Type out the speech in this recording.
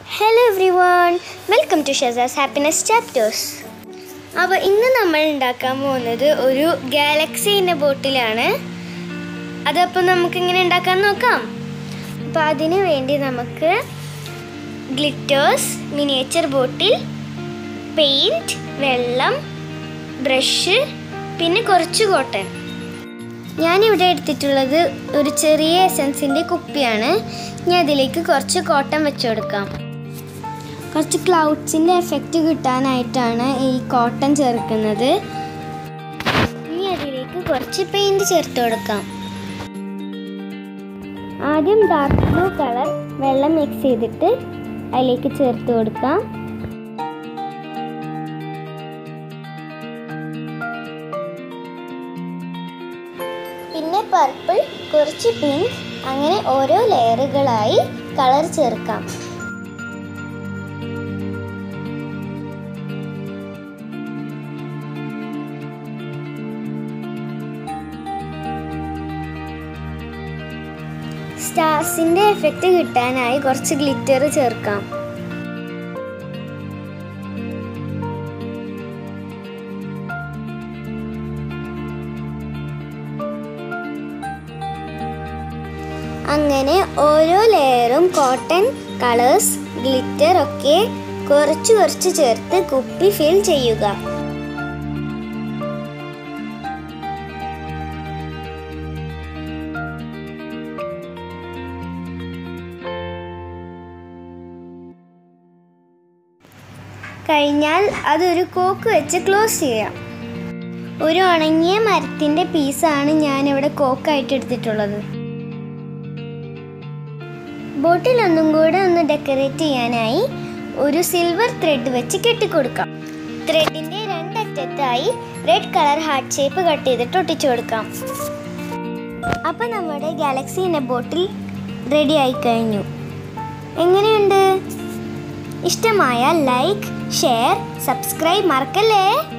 hello every one welcome to ഷെസാസ് happiness chapters അപ്പോൾ ഇന്ന് നമ്മൾ ഉണ്ടാക്കാൻ പോകുന്നത് ഒരു ഗാലക്സീൻ്റെ ബോട്ടിലാണ് അതപ്പോൾ നമുക്ക് ഇങ്ങനെ ഉണ്ടാക്കാൻ നോക്കാം അപ്പോൾ അതിന് വേണ്ടി നമുക്ക് ഗ്ലിറ്റേഴ്സ് മിനിയേച്ചർ ബോട്ടിൽ പെയിൻറ്റ് വെള്ളം ബ്രഷ് പിന്നെ കുറച്ച് കോട്ടൺ ഞാനിവിടെ എടുത്തിട്ടുള്ളത് ഒരു ചെറിയ എസൻസിൻ്റെ കുപ്പിയാണ് ഞാൻ അതിലേക്ക് കുറച്ച് കോട്ടൺ വെച്ച് കൊടുക്കാം കുറച്ച് ക്ലൗഡ്സിൻ്റെ എഫക്റ്റ് കിട്ടാനായിട്ടാണ് ഈ കോട്ടൺ ചേർക്കുന്നത് ഇനി അതിലേക്ക് കുറച്ച് പെയിൻറ് ചേർത്ത് കൊടുക്കാം ആദ്യം ഡാർക്ക് ബ്ലൂ കളർ വെള്ളം മിക്സ് ചെയ്തിട്ട് അതിലേക്ക് ചേർത്ത് കൊടുക്കാം പിന്നെ പർപ്പിൾ കുറച്ച് പിങ്ക് അങ്ങനെ ഓരോ ലെയറുകളായി കളർ ചേർക്കാം സ്റ്റാർസിന്റെ എഫക്റ്റ് കിട്ടാനായി കുറച്ച് ഗ്ലിറ്റർ ചേർക്കാം അങ്ങനെ ഓരോ ലെയറും കോട്ടൺ കളേഴ്സ് ഗ്ലിറ്റർ ഒക്കെ കുറച്ച് കുറച്ച് ചേർത്ത് കുപ്പി ഫിൽ ചെയ്യുക കഴിഞ്ഞാൽ അതൊരു കോക്ക് വെച്ച് ക്ലോസ് ചെയ്യാം ഒരു ഉണങ്ങിയ മരത്തിൻ്റെ പീസാണ് ഞാനിവിടെ കോക്കായിട്ട് എടുത്തിട്ടുള്ളത് ബോട്ടിൽ ഒന്നും കൂടെ ഒന്ന് ഡെക്കറേറ്റ് ചെയ്യാനായി ഒരു സിൽവർ ത്രെഡ് വെച്ച് കെട്ടിക്കൊടുക്കാം ത്രെഡിൻ്റെ രണ്ടറ്റത്തായി red colour heart shape cut ചെയ്തിട്ട് ഒട്ടിച്ചു കൊടുക്കാം അപ്പം നമ്മുടെ ഗാലക്സീൻ്റെ ബോട്ടിൽ റെഡി ആയി കഴിഞ്ഞു എങ്ങനെയുണ്ട് ഇഷ്ടമായ ലൈക്ക് ഷെയർ സബ്സ്ക്രൈബ് മറക്കല്ലേ